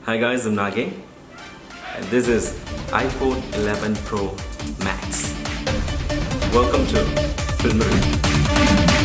Hi guys, I'm Nage. And this is iPhone 11 Pro Max. Welcome to Filmery.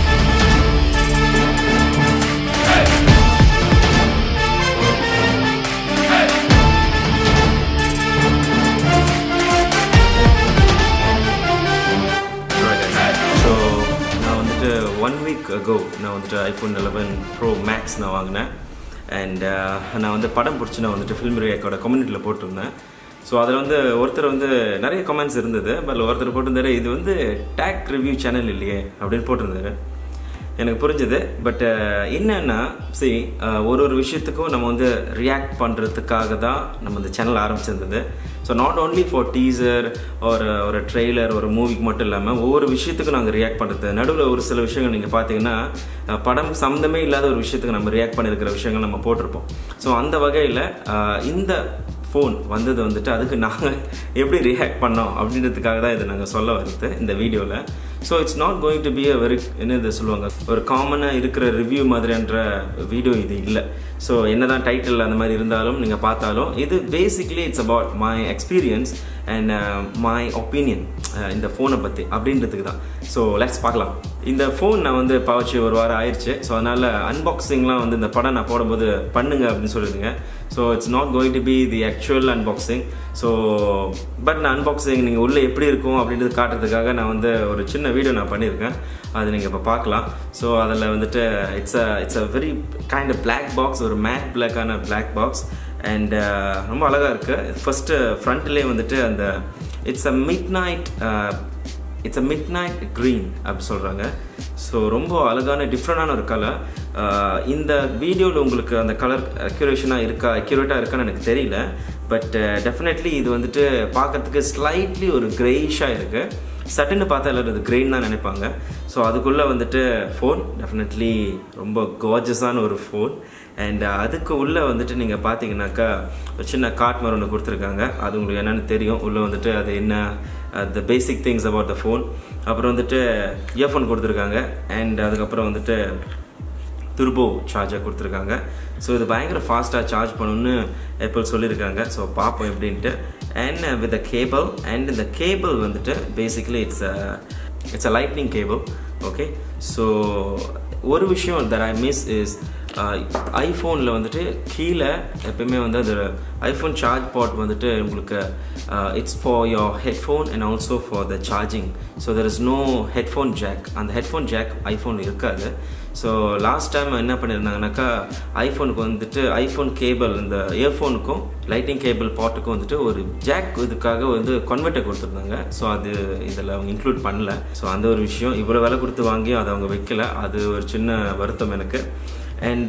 So நான் வந்துட்டு one week ago நான் வந்துட்டு iPhone eleven pro maths நான் வாங்கினேன் and நான் வந்து படம் பிடிச்சி நான் வந்துட்டு ஃபில்ம் ரியாக்கோட கம்யூனிட்டியில் போட்டிருந்தேன் ஸோ அதில் வந்து ஒருத்தர் வந்து நிறைய கமெண்ட்ஸ் இருந்தது பட் ஒருத்தர் போட்டிருந்தாரு இது வந்து டேக் ரிவ்யூ சேனல் இல்லையே அப்படின்னு போட்டிருந்தாரு எனக்கு புரிஞ்சுது பட் என்னன்னா சரி ஒரு ஒரு விஷயத்துக்கும் நம்ம வந்து ரியாக்ட் பண்ணுறதுக்காக தான் நம்ம இந்த சேனல் ஆரம்பிச்சிருந்தது so not only for teaser ஒரு ஒரு ட்ரெய்லர் ஒரு மூவிக்கு மட்டும் இல்லாமல் ஒவ்வொரு விஷயத்துக்கும் நாங்கள் ரியாக்ட் பண்ணுறது நடுவில் ஒரு சில விஷயங்கள் நீங்கள் பார்த்தீங்கன்னா அஹ், படம் சம்மந்தமே இல்லாத ஒரு விஷயத்துக்கு நம்ம ரியாக்ட் பண்ணியிருக்கிற விஷயங்கள் நம்ம போட்டிருப்போம் ஸோ அந்த வகையில் இந்த ஃபோன் வந்தது வந்துட்டு அதுக்கு நாங்கள் எப்படி ரியாக்ட் பண்ணோம் அப்படின்றதுக்காக தான் இதை நாங்கள் சொல்ல வருது இந்த வீடியோவில் so it's not going to be a very என்ன இதை சொல்லுவாங்க ஒரு காமனாக இருக்கிற ரிவ்யூ மாதிரின்ற வீடியோ இது இல்லை ஸோ என்னதான் டைட்டில் அந்த மாதிரி இருந்தாலும் நீங்கள் பார்த்தாலும் இது basically it's about my experience and my opinion இந்த ஃபோனை பற்றி அப்படின்றதுக்கு தான் ஸோ லெட்ஸ் பார்க்கலாம் இந்த ஃபோன் நான் வந்து பாவச்சு ஒரு வாரம் ஆயிடுச்சு ஸோ அதனால் அன்பாக்சிங்லாம் வந்து இந்த படம் நான் போடும்போது பண்ணுங்க அப்படின்னு சொல்லிடுங்க so it's not going to be the actual unboxing so but நான் அன்பாக்சிங் நீங்கள் உள்ளே எப்படி இருக்கும் அப்படின்றது காட்டுறதுக்காக நான் வந்து ஒரு சின்ன வீடியோ நான் பண்ணியிருக்கேன் அது நீங்கள் இப்போ பார்க்கலாம் ஸோ அதில் வந்துட்டு it's a it's a very kind of black box ஒரு மேட் பிளாக்கான பிளாக் பாக்ஸ் அண்ட் ரொம்ப அழகாக இருக்குது ஃபஸ்ட்டு ஃப்ரண்ட்லேயே வந்துட்டு அந்த it's a midnight it's a midnight green அப்படி சொல்கிறாங்க ஸோ ரொம்ப அழகான டிஃப்ரெண்டான ஒரு கலர் இந்த வீடியோவில் உங்களுக்கு அந்த கலர் அக்யூரேஷனாக இருக்கா அக்யூரேட்டாக இருக்கான்னு எனக்கு தெரியல பட் டெஃபினெட்லி இது வந்துட்டு பார்க்கறதுக்கு ஸ்லைட்லி ஒரு கிரேஷாக இருக்குது சட்டுன்னு பார்த்தா எல்லாரும் இது கிரெயின் தான் நினைப்பாங்க ஸோ அதுக்குள்ளே வந்துட்டு ஃபோன் டெஃபினெட்லி ரொம்ப கார்ஜஸான ஒரு ஃபோன் அண்ட் அதுக்கு உள்ளே வந்துட்டு நீங்கள் பார்த்தீங்கன்னாக்கா ஒரு சின்ன காட் ஒன்று கொடுத்துருக்காங்க அது உங்களுக்கு என்னென்னு தெரியும் உள்ளே வந்துட்டு அது என்ன the basic things about the phone அப்புறம் வந்துட்டு இயர்ஃபோன் கொடுத்துருக்காங்க அண்ட் அதுக்கப்புறம் வந்துட்டு துர்போ சார்ஜர் கொடுத்துருக்காங்க ஸோ இது பயங்கர ஃபாஸ்ட்டாக சார்ஜ் பண்ணணும்னு ஆப்பிள் சொல்லியிருக்காங்க ஸோ பார்ப்போம் எப்படின்ட்டு அண்ட் வித் கேபிள் அண்ட் இந்த கேபிள் வந்துட்டு basically it's it's a lightning cable okay so ஒரு விஷயம் தட் ஐ மிஸ் இஸ் ஐஃபோனில் வந்துட்டு கீழே எப்பயுமே வந்து அது ஐஃபோன் சார்ஜ் பாட் வந்துட்டு உங்களுக்கு it's for your headphone and also for the charging so there is no headphone jack அந்த ஹெட்ஃபோன் ஜாக் ஐஃபோன் இருக்காது ஸோ லாஸ்ட் டைம் என்ன பண்ணியிருந்தாங்கனாக்கா ஐஃபோனுக்கு வந்துட்டு ஐஃபோன் கேபிள் இந்த இயர்ஃபோனுக்கும் லைட்டிங் கேபிள் பாட்டுக்கும் வந்துட்டு ஒரு ஜாக் இதுக்காக வந்து கன்வெர்ட்டர் கொடுத்துருந்தாங்க ஸோ அது இதில் அவங்க இன்க்ளூட் பண்ணல ஸோ அந்த ஒரு விஷயம் இவ்வளோ விலை கொடுத்து வாங்கியும் அதை அவங்க வைக்கல அது ஒரு சின்ன வருத்தம் எனக்கு அண்ட்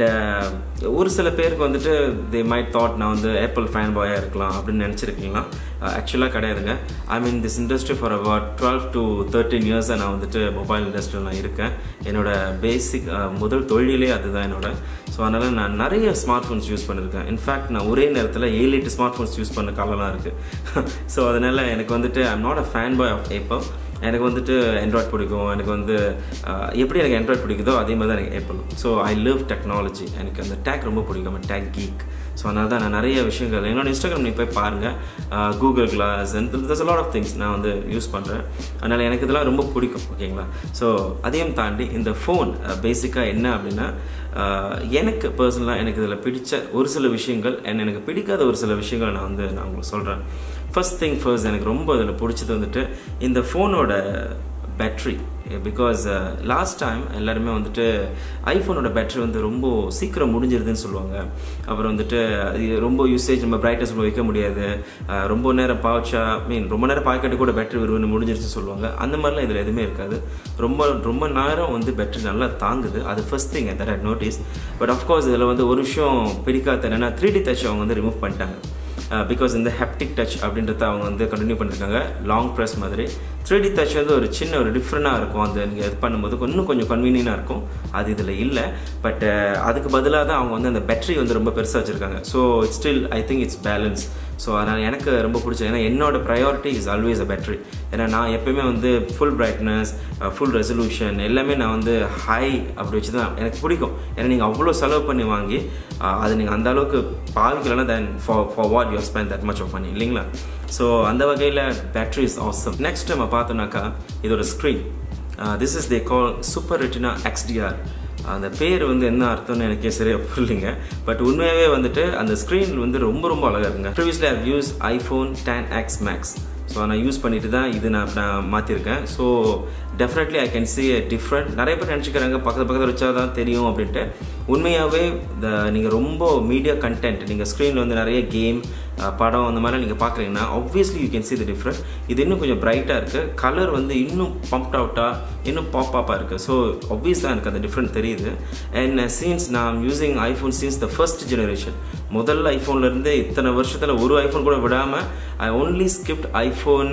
ஒரு சில பேருக்கு வந்துட்டு தே மைட் தாட் நான் வந்து ஆப்பிள் ஃபேன் பாயாக இருக்கலாம் அப்படின்னு நினச்சிருக்கீங்களா ஆக்சுவலாக கிடையாதுங்க I mean this industry for about twelve to thirteen இயர்ஸாக நான் வந்துட்டு மொபைல் இண்டஸ்ட்ரியில் நான் இருக்கேன் என்னோட பேசிக் முதல் தொழிலே அதுதான் என்னோட ஸோ அதனால் நான் நிறைய ஸ்மார்ட் ஃபோன்ஸ் யூஸ் பண்ணியிருக்கேன் இன்ஃபேக்ட் நான் ஒரே நேரத்தில் ஏழு எட்டு ஸ்மார்ட் ஃபோன்ஸ் யூஸ் பண்ண காலம்லாம் இருக்குது ஸோ அதனால் எனக்கு வந்துட்டு I'm not a fan boy of Apple எனக்கு வந்துட்டு ஆண்ட்ராய்ட் பிடிக்கும் எனக்கு வந்து எப்படி எனக்கு ஆண்ட்ராய்ட் பிடிக்குதோ அதே மாதிரி தான் எனக்கு Apple so I love technology எனக்கு அந்த டேக் ரொம்ப பிடிக்கும் டேக் கீக் ஸோ அதனால தான் நான் நிறைய விஷயங்கள் என்னோட இன்ஸ்டாகிராம் நீங்கள் போய் பாருங்கள் Google glass and thus lot of things நான் வந்து யூஸ் பண்ணுறேன் அதனால் எனக்கு இதெல்லாம் ரொம்ப பிடிக்கும் ஓகேங்களா ஸோ அதையும் தாண்டி இந்த ஃபோன் பேசிக்காக என்ன அப்படின்னா எனக்கு பர்சனலாக எனக்கு இதில் பிடிச்ச ஒரு சில விஷயங்கள் அண்ட் எனக்கு பிடிக்காத ஒரு சில விஷயங்களை நான் வந்து நான் உங்களுக்கு சொல்கிறேன் ஃபர்ஸ்ட் திங் ஃபர்ஸ்ட் எனக்கு ரொம்ப அதில் பிடிச்சது வந்துட்டு இந்த ஃபோனோட பேட்ரி பிகாஸ் லாஸ்ட் டைம் எல்லாருமே வந்துட்டு ஐஃபோனோட பேட்ரி வந்து ரொம்ப சீக்கிரம் முடிஞ்சிருதுன்னு சொல்லுவாங்க அப்புறம் வந்துட்டு அது ரொம்ப யூசேஜ் நம்ம பிரைட்னஸ் வைக்க முடியாது ரொம்ப நேரம் பாய்ச்சா மீன் ரொம்ப நேரம் பாய்க்கட்டு கூட பேட்டரி வருவன்னு முடிஞ்சிருச்சுன்னு சொல்லுவாங்க அந்த மாதிரிலாம் இதில் எதுவுமே இருக்காது ரொம்ப ரொம்ப நேரம் வந்து பேட்டரி நல்லா தாங்குது அது first thing that I notice but of course இதில் வந்து ஒரு விஷயம் பிடிக்காத என்னென்னா த்ரீ டி டச் அவங்க வந்து ரிமூவ் பண்ணிட்டாங்க பிகாஸ் இந்த ஹெப்டிக் டச் அப்படின்றத அவங்க வந்து கண்டினியூ பண்ணியிருக்காங்க லாங் ப்ரெஸ் மாதிரி த்ரீ டி டச் வந்து ஒரு சின்ன ஒரு டிஃப்ரெண்டாக இருக்கும் அந்த நீங்கள் இது பண்ணும்போது இன்னும் கொஞ்சம் கன்வீனியனாக இருக்கும் அது இதில் இல்லை பட் அதுக்கு பதிலாக தான் அவங்க வந்து அந்த பேட்டரி வந்து ரொம்ப பெருசாக வச்சுருக்காங்க so it's still I think it's balance so அதனால் எனக்கு ரொம்ப பிடிச்சது ஏன்னா என்னோட priority is always a battery ஏன்னா நான் எப்பயுமே வந்து ஃபுல் பிரைட்னஸ் ஃபுல் ரெசல்யூஷன் எல்லாமே நான் வந்து ஹை அப்படி வச்சு தான் எனக்கு பிடிக்கும் ஏன்னா நீங்கள் அவ்வளோ செலவு பண்ணி வாங்கி அது நீங்கள் அந்த அளவுக்கு பாவிக்கலன்னா then for for what you spend that much of பண்ணி இல்லைங்களா ஸோ அந்த வகையில் பேட்டரி இஸ் ஆசம் நெக்ஸ்ட் நம்ம பார்த்தோம்னாக்கா இதோட screen this is they call super retina X D R அந்த பேர் வந்து என்ன அர்த்தம்னு எனக்கே சரியாக புரியலைங்க பட் உண்மையாகவே வந்துட்டு அந்த ஸ்க்ரீன் வந்து ரொம்ப ரொம்ப அழகாக இருக்குங்க previously I've use iPhone ten X max so நான் யூஸ் பண்ணிட்டு தான் இது நான் நான் மாற்றிருக்கேன் so definitely I can see a different நிறைய பேர் நினச்சிக்கிறாங்க பக்கத்து பக்கத்தில் வச்சா தான் தெரியும் அப்படின்ட்டு உண்மையாகவே இந்த நீங்கள் ரொம்ப மீடியா கண்டென்ட் நீங்கள் ஸ்க்ரீனில் வந்து நிறைய கேம் படம் அந்த மாதிரிலாம் நீங்கள் பார்க்குறீங்கன்னா obviously you can see the different இது இன்னும் கொஞ்சம் பிரைட்டாக இருக்குது கலர் வந்து இன்னும் பம்ப்ட் அவுட்டாக இன்னும் பாப் அப்பாக இருக்குது ஸோ ஆப்வியஸாக எனக்கு அந்த டிஃப்ரெண்ட் தெரியுது அண்ட் சீன்ஸ் நான் using iPhone since the first generation முதல் ஐஃபோன்லேருந்து இத்தனை வருஷத்தில் ஒரு ஐஃபோன் கூட விடாமல் I only skipped iPhone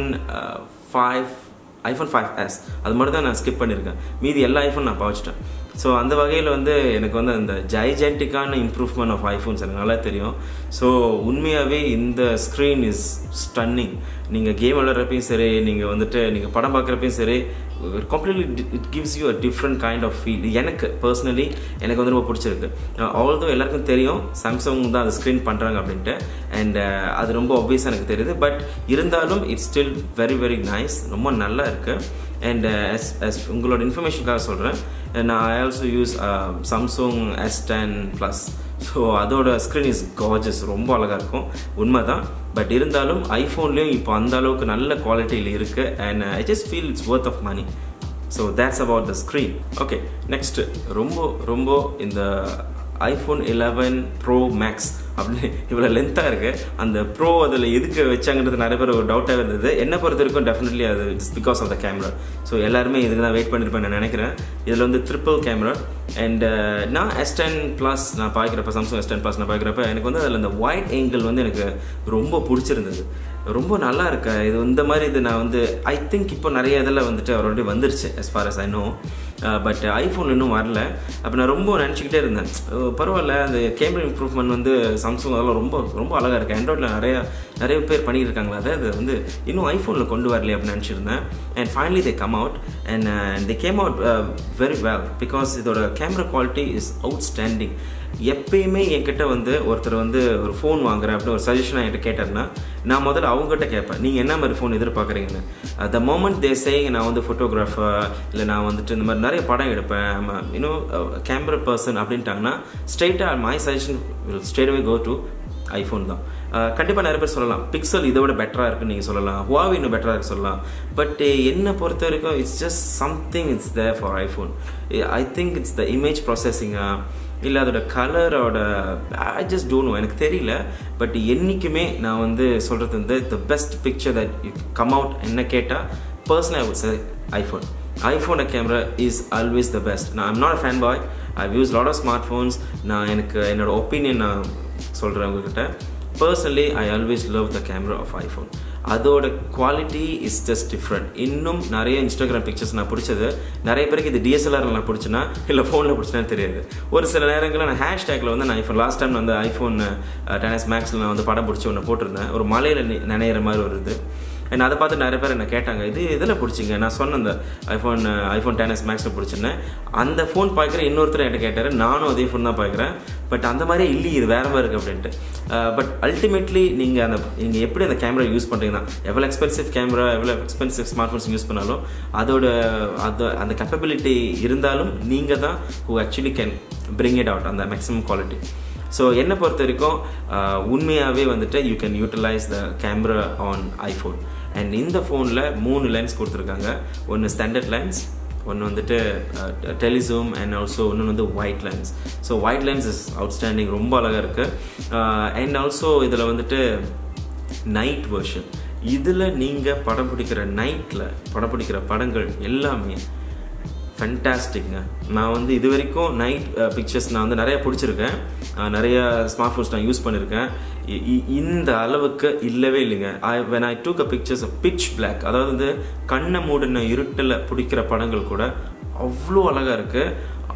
five iPhone five S அது மட்டும் தான் நான் ஸ்கிப் பண்ணியிருக்கேன் மீதி எல்லா ஐஃபோன் நான் பாவச்சிட்டேன் ஸோ அந்த வகையில் வந்து எனக்கு வந்து அந்த ஜைஜென்டிக்கான இம்ப்ரூவ்மெண்ட் ஆஃப் ஐஃபோன்ஸ் எனக்கு நல்லா தெரியும் ஸோ உண்மையாகவே இந்த ஸ்க்ரீன் இஸ் ஸ்டன்னிங் நீங்கள் கேம் விளையாடுறப்பையும் சரி நீங்கள் வந்துட்டு நீங்கள் படம் பார்க்குறப்பையும் சரி completely it gives you a different kind of feel எனக்கு பர்சனலி எனக்கு வந்து ரொம்ப பிடிச்சிருக்கு ஆல்தோ எல்லாருக்கும் தெரியும் சாம்சங் தான் அது ஸ்க்ரீன் பண்ணுறாங்க அப்படின்ட்டு அண்ட் அது ரொம்ப ஆப்வியஸாக எனக்கு தெரியுது பட் இருந்தாலும் it's still very very nice ரொம்ப நல்லா இருக்குது அண்ட் எஸ் எஸ் உங்களோட இன்ஃபர்மேஷனுக்காக சொல்கிறேன் நான் I also use Samsung S ten plus so அதோட ஸ்க்ரீன் இஸ் காஜஸ் ரொம்ப அழகாக இருக்கும் உண்மை தான் பட் இருந்தாலும் ஐஃபோன்லேயும் இப்போ அந்த அளவுக்கு நல்ல குவாலிட்டியில் இருக்குது and I just feel it's worth of money so that's about the screen okay next ரொம்ப ரொம்ப இந்த ஐஃபோன் லெவன் ப்ரோ மேக்ஸ் அப்படின்னு இவ்வளோ லென்த்தாக இருக்குது அந்த ப்ரோ அதில் எதுக்கு வச்சாங்கிறது நிறைய பேர் ஒரு டவுட்டாக இருந்தது என்ன பொறுத்த வரைக்கும் டெஃபினெட்லி அது it's because of the camera so எல்லாருமே இதுக்கு தான் வெயிட் பண்ணியிருப்பேன் நான் நினைக்கிறேன் இதில் வந்து ட்ரிப்பிள் கேமரா அண்ட் நான் எஸ் டென் ப்ளஸ் நான் பார்க்குறப்ப சாம்சங் எஸ் டென் ப்ளஸ் நான் பார்க்குறப்ப எனக்கு வந்து அதில் அந்த ஒயிட் ஏங்கிள் வந்து எனக்கு ரொம்ப பிடிச்சிருந்தது ரொம்ப நல்லா இருக்கு இது இந்த மாதிரி இது நான் வந்து ஐ திங்க் இப்போ நிறைய இதில் வந்துட்டு ஆல்ரெடி வந்துருச்சு as far as I know but iPhone இன்னும் வரல அப்போ நான் ரொம்ப நினச்சிக்கிட்டே இருந்தேன் பரவாயில்ல அந்த கேமரா இம்ப்ரூவ்மெண்ட் வந்து சாம்சங் அதெல்லாம் ரொம்ப ரொம்ப அழகாக இருக்குது ஆண்ட்ராய்டில் நிறைய நிறைய பேர் பண்ணிட்டு இருக்காங்களா அதை அது வந்து இன்னும் ஐஃபோனில் கொண்டு வரலையே அப்படின்னு நினச்சிருந்தேன் and finally they come out and they came out very well because இதோட camera quality is outstanding எப்பயுமே என்கிட்ட வந்து ஒருத்தர் வந்து ஒரு ஃபோன் வாங்குறேன் அப்படின்னு ஒரு சஜஷன் என்கிட்ட கேட்டார்னா நான் முதல்ல அவங்ககிட்ட கேட்பேன் நீங்கள் என்ன மாதிரி ஃபோன் எதிர்பார்க்குறீங்கன்னு த மோமெண்ட் தே சேயிங் நான் வந்து ஃபோட்டோகிராஃபர் இல்லை நான் வந்துட்டு இந்த மாதிரி நிறைய படம் எடுப்பேன் இன்னும் கேமரா பர்சன் அப்படின்ட்டாங்கன்னா ஸ்ட்ரெயிட்டாக my suggestion will straight away go to iPhone தான் கண்டிப்பாக நிறைய பேர் சொல்லலாம் பிக்சல் இதை விட பெட்டராக இருக்குன்னு நீங்கள் சொல்லலாம் ஹுவாவி இன்னும் பெட்டராக இருக்கு சொல்லலாம் பட் என்னை பொறுத்த வரைக்கும் it's just something it's there for iPhone I think it's the image ப்ராசஸிங்காக இல்லை அதோட கலரோட ஐ ஜஸ்ட் டோன்ட் நோ எனக்கு தெரியல பட் என்றைக்குமே நான் வந்து சொல்கிறது வந்து the best picture that you come out என்ன கேட்டால் personal I would say iPhone ஐஃபோன camera is always the best நான் I'm not a fan boy I use lot of smart phones நான் எனக்கு என்னோட ஒப்பீனியன் நான் சொல்கிறேன் உங்ககிட்ட personally I always love the camera of iPhone அதோட குவாலிட்டி இஸ் ஜஸ்ட் டிஃப்ரெண்ட் இன்னும் நிறைய இன்ஸ்டாகிராம் பிக்சர்ஸ் நான் பிடிச்சது நிறைய பேருக்கு இது டிஎஸ்எல்ஆர் நான் பிடிச்சினா இல்லை ஃபோனில் பிடிச்சினா தெரியாது ஒரு சில நேரங்களில் நான் ஹேஷ்டேக்கில் வந்து நான் இப்போ லாஸ்ட் டைம் வந்து ஐஃபோன் டெனஸ் மேக்ஸில் நான் வந்து படம் பிடிச்சி ஒன்று போட்டிருந்தேன் ஒரு மலையில் நினைகிற மாதிரி ஒரு இது அண்ட் அதை பார்த்து நிறைய பேர் என்ன கேட்டாங்க இது இதில் பிடிச்சிங்க நான் சொன்ன அந்த ஐஃபோன் ஐஃபோன் டென்எஸ் மேக்ஸில் பிடிச்சிருந்தேன் அந்த ஃபோன் பார்க்குற இன்னொருத்தர் என்கிட்ட கேட்டார் நானும் அதே ஃபோன் தான் பார்க்குறேன் பட் அந்த மாதிரி இல்லையே இது வேறு மாதிரி இருக்குது அப்படின்ட்டு பட் அல்டிமேட்லி நீங்கள் அந்த நீங்கள் எப்படி அந்த கேமரா யூஸ் பண்ணுறீங்கன்னா எவ்வளோ எக்ஸ்பென்சிவ் கேமரா எவ்வளோ எக்ஸ்பென்சிவ் ஸ்மார்ட் ஃபோன்ஸ் யூஸ் பண்ணாலும் அதோட அது அந்த கேப்பபிலிட்டி இருந்தாலும் நீங்கள் தான் who actually can bring it out அந்த மேக்ஸிமம் குவாலிட்டி ஸோ என்னை பொறுத்த வரைக்கும் உண்மையாகவே வந்துட்டு you can utilise the camera on iPhone and இந்த ஃபோனில் மூணு லென்ஸ் கொடுத்துருக்காங்க ஒன்று ஸ்டாண்டர்ட் லென்ஸ் ஒன்று வந்துட்டு டெலிசூம் அண்ட் ஆல்சோ ஒன்று வந்து wide lens so wide lens is outstanding ரொம்ப அழகாக இருக்குது அண்ட் ஆல்சோ இதில் வந்துட்டு நைட் வெர்ஷன் இதில் நீங்கள் படம் பிடிக்கிற நைட்டில் படம் பிடிக்கிற படங்கள் எல்லாமே ஃபென்டாஸ்டிக்ங்க நான் வந்து இது வரைக்கும் நைட் பிக்சர்ஸ் நான் வந்து நிறைய பிடிச்சிருக்கேன் நிறைய ஸ்மார்ட் ஃபோன்ஸ் நான் யூஸ் பண்ணியிருக்கேன் இந்த அளவுக்கு இல்லவே இல்லைங்க I when I took a pictures pitch black அதாவது வந்து கண்ணை மூடின இருட்டில் பிடிக்கிற படங்கள் கூட அவ்வளோ அழகாக இருக்குது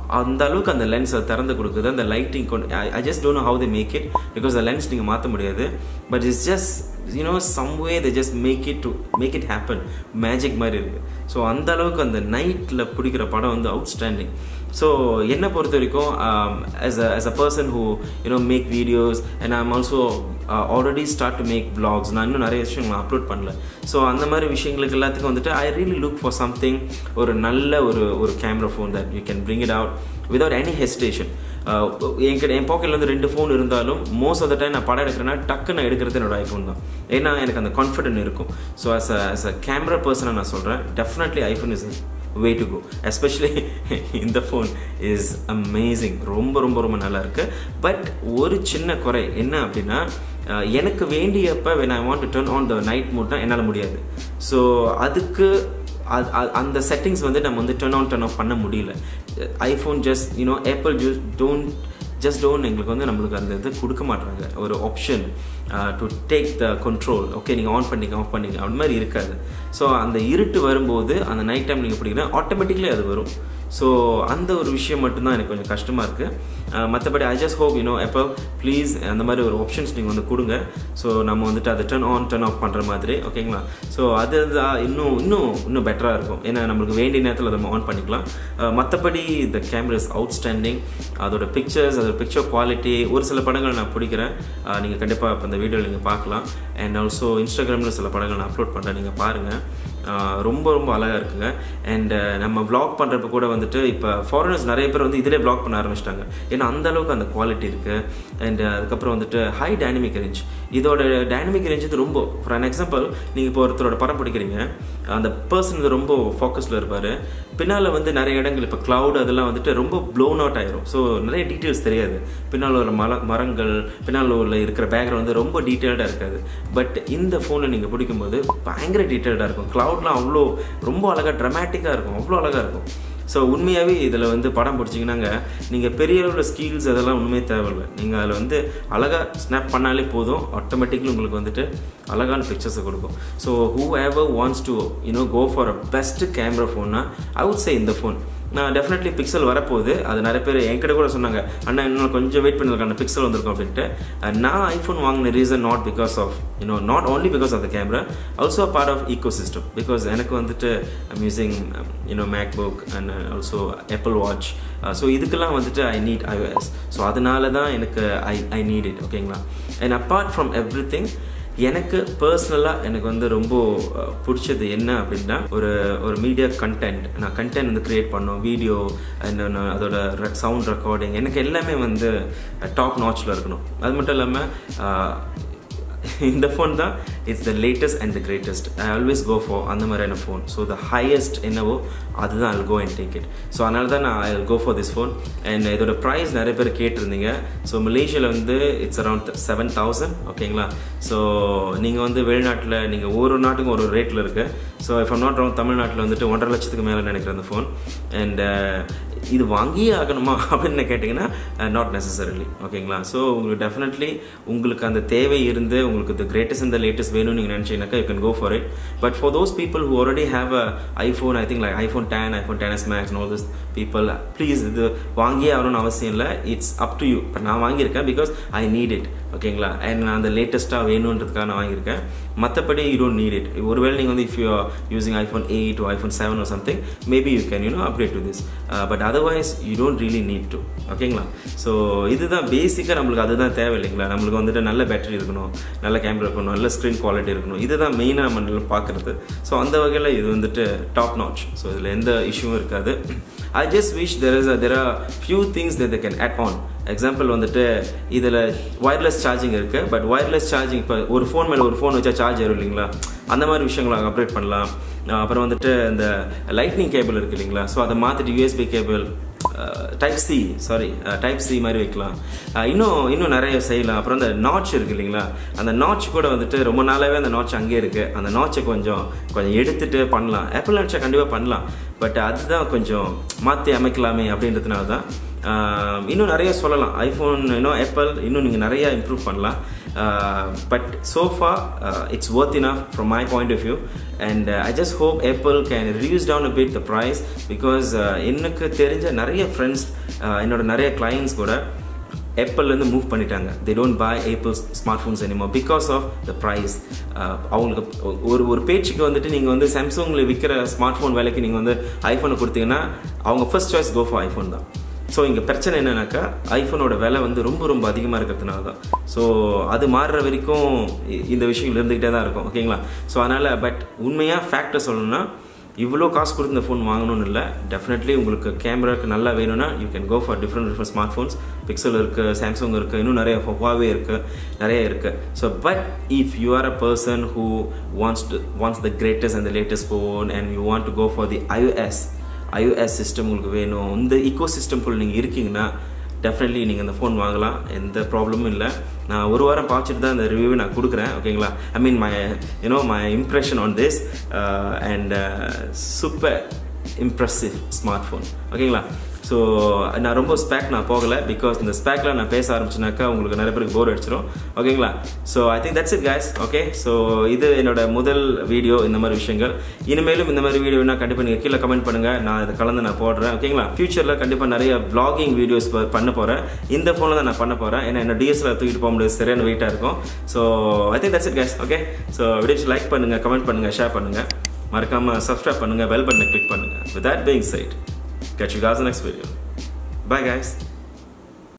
அந்த அளவுக்கு அந்த லென்ஸ் அது திறந்து கொடுக்குது அந்த லைட்டிங் கொண்டு I just don't know how they make it because அந்த லென்ஸ் நீங்கள் மாற்ற முடியாது but it's just you know some way they just make it to make it happen magic மாதிரி இருக்குது ஸோ அந்த அளவுக்கு அந்த நைட்டில் பிடிக்கிற படம் வந்து அவுட்ஸ்டாண்டிங் ஸோ என்னை பொறுத்த வரைக்கும் as a as a person who you know make videos and I'm also already start to make vlogs நான் இன்னும் நிறைய விஷயம் நான் அப்லோட் பண்ணல ஸோ அந்த மாதிரி விஷயங்களுக்கு எல்லாத்துக்கும் வந்துட்டு I really look for something ஒரு நல்ல ஒரு ஒரு camera phone that you can bring it out without any hesitation என்கிட்ட என் பாக்கெட்டில் வந்து ரெண்டு ஃபோன் இருந்தாலும் மோஸ்ட் ஆஃப் த டைம் நான் படம் எடுக்கிறேன்னா டக்கு நான் எடுக்கிறது என்னோட ஐஃபோன் தான் ஏன்னா எனக்கு அந்த கான்ஃபிடென்ட் இருக்கும் so as a as a camera பர்சனாக நான் சொல்கிறேன் definitely iPhone is way to go especially இந்த ஃபோன் இஸ் அமேசிங் ரொம்ப ரொம்ப ரொம்ப நல்லா இருக்கு பட் ஒரு சின்ன குறை என்ன அப்படின்னா அஹ், எனக்கு வேண்டியப்ப when I want to turn on the night மூட்னா என்னால் முடியாது ஸோ அதுக்கு அது- அது- அந்த செட்டிங்ஸ் வந்து நம்ம வந்து டர்ன் ஆன் டர்ன் ஆஃப் பண்ண முடியல iPhone just you know Apple just don't just don't எங்களுக்கு வந்து நம்மளுக்கு அந்த இது கொடுக்க மாட்டாங்க ஒரு option to take the control okay நீங்கள் ஆன் பண்ணிங்க ஆஃப் பண்ணிங்க அந்த மாதிரி இருக்காது ஸோ அந்த இருட்டு வரும்போது அந்த நைட் டைம் நீங்கள் பிடிக்கிறா ஆட்டோமேட்டிக்லி அது வரும் ஸோ அந்த ஒரு விஷயம் மட்டும்தான் எனக்கு கொஞ்சம் கஷ்டமாக இருக்குது மற்றபடி ஐ ஜஸ்ட் ஹோப் யூனோ எப்போ ப்ளீஸ் அந்த மாதிரி ஒரு ஆப்ஷன்ஸ் நீங்கள் வந்து கொடுங்க ஸோ நம்ம வந்துட்டு அதை டர்ன் ஆன் டர்ன் ஆஃப் பண்ணுற மாதிரி ஓகேங்களா ஸோ அது தான் இன்னும் இன்னும் இன்னும் பெட்டராக இருக்கும் ஏன்னா நம்மளுக்கு வேண்டிய நேரத்தில் அதை நம்ம ஆன் பண்ணிக்கலாம் மற்றபடி இந்த கேமரா இஸ் அவுட்ஸ்டாண்டிங் அதோட பிக்சர்ஸ் அதோட பிக்சர் குவாலிட்டி ஒரு சில படங்கள் நான் பிடிக்கிறேன் நீங்கள் கண்டிப்பாக இப்போ இந்த வீடியோவில் நீங்கள் பார்க்கலாம் அண்ட் ஆல்சோ இன்ஸ்டாகிராமில் சில படங்கள் நான் அப்லோட் பண்ணுறேன் நீங்கள் பாருங்கள் ஆஹ் ரொம்ப ரொம்ப அழகாக இருக்குங்க அண்ட் நம்ம vlog பண்ணுறப்ப கூட வந்துட்டு இப்போ ஃபாரினர்ஸ் நிறைய பேர் வந்து இதிலே vlog பண்ண ஆரம்பிச்சிட்டாங்க ஏன்னா அந்த அளவுக்கு அந்த குவாலிட்டி இருக்குது அண்ட் அதுக்கப்புறம் வந்துட்டு ஹை டைனமிக் ரேஞ்ச் இதோட டைனமிக் ரேஞ்ச் வந்து ரொம்ப ஃபார் அன் எக்ஸாம்பிள் நீங்கள் இப்போ ஒருத்தரோட படம் பிடிக்கிறீங்க அந்த பர்சன் வந்து ரொம்ப ஃபோக்கஸில் இருப்பார் பின்னால் வந்து நிறைய இடங்கள் இப்போ க்ளவுட் அதெல்லாம் வந்துட்டு ரொம்ப ப்ளோன் அவுட் ஆயிரும் ஸோ நிறைய டீட்டெயில்ஸ் தெரியாது பின்னால் உள்ள மல மரங்கள் பின்னால் உள்ள இருக்கிற பேக்ரவுண்ட் வந்து ரொம்ப டீட்டெயில்டாக இருக்காது பட் இந்த ஃபோனை நீங்கள் பிடிக்கும்போது பயங்கர டீட்டெயில்டாக இருக்கும் க்ளவுட்லாம் அவ்வளோ ரொம்ப அழகாக ட்ரமாட்டிக்காக இருக்கும் அவ்வளோ அழகாக இருக்கும் ஸோ உண்மையாகவே இதில் வந்து படம் பிடிச்சிங்கன்னாங்க நீங்கள் பெரிய அளவில் ஸ்கில்ஸ் அதெல்லாம் ஒன்றுமே தேவையில்லை நீங்கள் அதில் வந்து அழகாக ஸ்னாப் பண்ணாலே போதும் ஆட்டோமேட்டிக்லி உங்களுக்கு வந்துட்டு அழகான பிக்சர்ஸை கொடுக்கும் so whoever wants to you know go for a best camera ஃபோன்னா ஐ வுட் சே இந்த ஃபோன் நான் டெஃபினெட்லி பிக்சல் வரப்போகுது அது நிறைய பேர் என்கிட்ட கூட சொன்னாங்க அண்ணா இன்னும் கொஞ்சம் வெயிட் பண்ணிருக்காங்க அந்த பிக்சல் வந்திருக்கும் அப்படின்ட்டு அஹ் நான் ஐஃபோன் வாங்கின reason not because of you know not only because of the camera also part of ecosystem because எனக்கு வந்துட்டு I'm using you know MacBook and also Apple watch so இதுக்கெல்லாம் வந்துட்டு ஐ நீட் ஐஓஎஸ் ஸோ அதனால தான் எனக்கு I I need it ஓகேங்களா and apart from everything எனக்கு பர்சனலாக எனக்கு வந்து ரொம்ப அஹ், பிடிச்சது என்ன அப்படின்னா ஒரு ஒரு மீடியா கண்டென்ட் நான் கண்டென்ட் வந்து க்ரியேட் பண்ணோம் வீடியோ அண்ட் அதோட சவுண்ட் ரெக்கார்டிங் எனக்கு எல்லாமே வந்து டாப் நாச்சில் இருக்கணும் அது மட்டும் இல்லாமல் இந்த ஃபோன் தான் it's the latest and the greatest I always go for அந்த மாதிரியான ஃபோன் ஸோ த ஹையஸ்ட் என்னவோ அதுதான் I go and take it so அதனால தான் நான் I go for this phone and இதோட ப்ரைஸ் நிறைய பேர் கேட்டிருந்தீங்க ஸோ மலேசியாவில் வந்து இட்ஸ் அரௌண்ட் செவன் தௌசண்ட் ஓகேங்களா ஸோ நீங்கள் வந்து வெளிநாட்டில் நீங்கள் ஒரு நாட்டுக்கும் ஒரு ரேட்டில் இருக்குது so if I'm not round தமிழ்நாட்டில் வந்துட்டு ஒன்றரை லட்சத்துக்கு மேலே நினைக்கிறேன் அந்த ஃபோன் அண்ட் இது வாங்கியே ஆகணுமா அப்படின்னு கேட்டிங்கன்னா நாட் நெசசரிலி ஓகேங்களா ஸோ உங்களுக்கு டெஃபினெட்லி உங்களுக்கு அந்த தேவை இருந்து உங்களுக்கு த கிரேட்டஸ்ட் இந்த லேட்டஸ்ட் வேணும்னு நீங்கள் நினச்சிங்கனாக்கா you can go for it but for those people who already have a iPhone I think like iPhone ten iPhone ten S Max no this people please இது வாங்கியே ஆகணும்னு அவசியம் இல்லை இட்ஸ் அப் டு யூ இப்போ நான் வாங்கியிருக்கேன் because I need it ஓகேங்களா and நான் அந்த லேட்டஸ்ட்டாக வேணுன்றதுக்காக நான் வாங்கியிருக்கேன் மற்றபடி யூ டோன்ட் நீட் இட் ஒருவேளை நீங்கள் வந்து if you using iPhone eight iPhone seven or something maybe you can you know update to this but otherwise you don't really need to ஓகேங்களா ஸோ இதுதான் பேசிக்காக நம்மளுக்கு அதுதான் தேவை இல்லைங்களா நம்மளுக்கு வந்துட்டு நல்ல பேட்டரி இருக்கணும் நல்ல கேமரா இருக்கணும் நல்ல ஸ்க்ரீன் குவாலிட்டி இருக்கணும் இதுதான் மெயினாக நம்ம நல்லா பார்க்குறது ஸோ அந்த வகையில் இது வந்துட்டு டாப் நாச் ஸோ இதில் எந்த இஷ்யூவும் இருக்காது I just wish there is there are few things they can add on example வந்துட்டு இதில் ஒயர்லெஸ் சார்ஜிங் இருக்குது பட் ஒயர்லெஸ் சார்ஜிங் இப்போ ஒரு ஃபோன் மேலே ஒரு ஃபோன் வச்சா சார்ஜ் ஏறும் இல்லைங்களா அந்த மாதிரி விஷயங்களை அப்டேட் பண்ணலாம் அஹ் அப்புறம் வந்துட்டு இந்த லைட்னிங் கேபிள் இருக்குது இல்லைங்களா ஸோ அதை மாற்றிட்டு USB cable type C sorry type C மாதிரி வைக்கலாம் அஹ் இன்னும் இன்னும் நிறைய செய்யலாம் அப்புறம் அந்த நாட்ச் இருக்கு இல்லைங்களா அந்த நாட்ச் கூட வந்துட்டு ரொம்ப நாளாகவே அந்த நாட்ச் அங்கேயே இருக்குது அந்த நாட்சை கொஞ்சம் கொஞ்சம் எடுத்துட்டு பண்ணலாம் ஆப்பிள் நாட்சை கண்டிப்பாக பண்ணலாம் பட் அதுதான் கொஞ்சம் மாற்றி அமைக்கலாமே அப்படின்றதுனால தான் ஆஹ் இன்னும் நிறைய சொல்லலாம் ஐஃபோன் இன்னும் ஆப்பிள் இன்னும் நீங்கள் நிறைய இம்ப்ரூவ் பண்ணலாம் but so far it's worth enough from my point of view and I just hope Apple can reduce down a bit the price because எனக்கு தெரிஞ்ச நிறைய ஃப்ரெண்ட்ஸ் என்னோட நிறைய கிளைண்ட்ஸ் கூட ஆப்பிள்லேருந்து மூவ் பண்ணிட்டாங்க they don't buy Apple smart phones anymore because of the price அவங்களுக்கு ஒரு ஒரு பேச்சுக்கு வந்துட்டு நீங்கள் வந்து சாம்சங்கில் விற்கிற ஸ்மார்ட் ஃபோன் வேலைக்கு நீங்கள் வந்து ஐஃபோனை கொடுத்தீங்கன்னா அவங்க first choice go for iPhone தான் ஸோ இங்கே பிரச்சனை என்னன்னாக்கா ஐஃபோனோட விலை வந்து ரொம்ப ரொம்ப அதிகமாக இருக்கிறதுனால தான் ஸோ அது மாறுற வரைக்கும் இந்த விஷயங்கள் இருந்துக்கிட்டே தான் இருக்கும் ஓகேங்களா ஸோ அதனால் பட் உண்மையாக ஃபேக்டர் சொல்லணும்னா இவ்வளோ காசு கொடுத்து இந்த ஃபோன் வாங்கணும்னு இல்லை டெஃபினெட்லி உங்களுக்கு கேமராக்கு நல்லா வேணும்னா you can go for different different smart phones Pixel இருக்குது சாம்சங் இருக்குது இன்னும் நிறைய ஹுவாவே இருக்குது நிறைய இருக்குது so but if you are a person who wants to wants the greatest and the latest phone and you want to go for the iOS iOS system உங்களுக்கு வேணும் இந்த ஈகோ சிஸ்டம்குள்ள நீங்கள் இருக்கீங்கன்னா டெஃபினெட்லி நீங்கள் இந்த ஃபோன் வாங்கலாம் எந்த ப்ராப்ளமும் இல்லை நான் ஒரு வாரம் பார்த்துட்டு தான் இந்த ரிவ்யூ நான் கொடுக்குறேன் ஓகேங்களா I mean my you know my impression on this and super impressive smart phone ஓகேங்களா ஸோ நான் ரொம்ப ஸ்பேக் நான் போகலை பிகாஸ் இந்த ஸ்பேக்கில் நான் பேச ஆரம்பிச்சுனாக்கா உங்களுக்கு நிறைய பேருக்கு போர் அடிச்சிடும் ஓகேங்களா so I think that's it guys okay so இது என்னோட முதல் வீடியோ இந்த மாதிரி விஷயங்கள் இனிமேலும் இந்த மாதிரி வீடியோனா கண்டிப்பாக நீங்கள் கீழே கமெண்ட் பண்ணுங்கள் நான் இதை கலந்து நான் போடுறேன் ஓகேங்களா ஃபியூச்சரில் கண்டிப்பாக நிறைய vlogging வீடியோஸ் பண்ண போகிறேன் இந்த ஃபோனில் தான் நான் பண்ண போகிறேன் ஏன்னா என்ன டிஎஸ்எல்ஆர் தூக்கிட்டு போக முடியாது சரியான வெயிட்டாக இருக்கும் so I think that's it guys okay so videos like பண்ணுங்கள் கமெண்ட் பண்ணுங்கள் ஷேர் பண்ணுங்கள் மறக்காமல் சப்ஸ்கிரைப் பண்ணுங்கள் பெல் பட்டனை கிளிக் பண்ணுங்கள் with that being said catch you guys in the next video bye guys